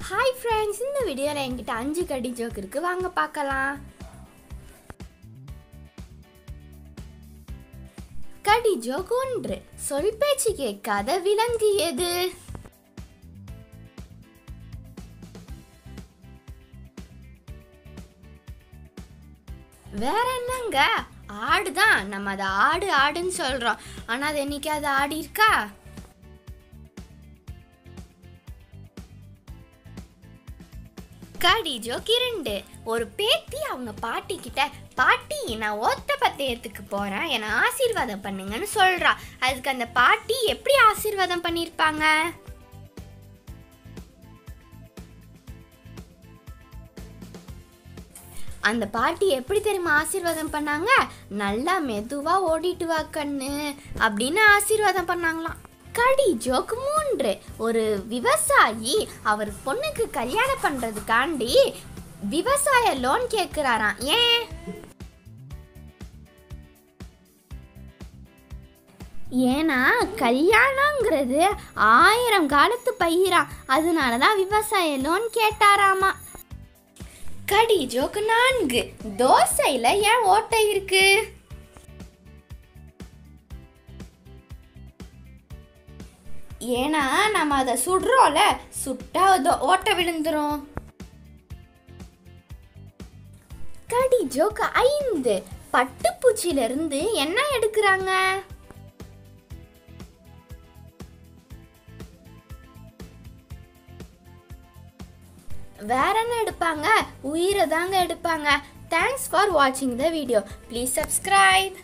hi friends இந்த வீடியோவில் என்கிட்ட அஞ்சு கடி ஜோக் இருக்கு வாங்க பார்க்கலாம் கடி ஜோக் ஒன்று சொல் பேச்சு கேட்காத விலங்கு எது வேற என்னங்க ஆடுதான் நம்ம அதை ஆடு ஆடுன்னு சொல்றோம் ஆனா அது என்னைக்கு அது ஆடி இருக்கா கடி ஜோக் இரண்டு ஒரு பேத்தி அவங்க பாட்டி கிட்ட பாட்டி நான் ஓத்த பந்தயத்துக்கு போறேன் என்னை ஆசீர்வாதம் பண்ணுங்கன்னு சொல்றா அதுக்கு அந்த பாட்டி எப்படி ஆசீர்வாதம் பண்ணியிருப்பாங்க அந்த பாட்டி எப்படி தெரியுமா ஆசீர்வாதம் பண்ணாங்க நல்லா மெதுவா ஓடிட்டு வா கண்ணு அப்படின்னு ஆசீர்வாதம் பண்ணாங்களாம் கடி ஜோக் மூன்று ஒரு விவசாயி அவர் பொண்ணுக்கு கல்யாணம் பண்றதுக்காண்டி விவசாய லோன் கேட்கிறாராம் ஏன் ஏன்னா கல்யாணங்கிறது ஆயிரம் காலத்து பயிரா அதனால தான் விவசாய லோன் கேட்டாராமா கடி ஜோக்கு நான்கு தோசையில ஏன் ஓட்டை இருக்கு ஏன்னா நம்ம அதை சுடுறோம்ல சுட்டா அது ஓட்டை விழுந்துரும் கடி ஜோக்கு ஐந்து பட்டுப்பூச்சியில இருந்து என்ன எடுக்கிறாங்க வேற என்ன எடுப்பாங்க உயிரை தாங்க எடுப்பாங்க தேங்க்ஸ் ஃபார் வாட்சிங் த வீடியோ ப்ளீஸ் சப்ஸ்கிரைப்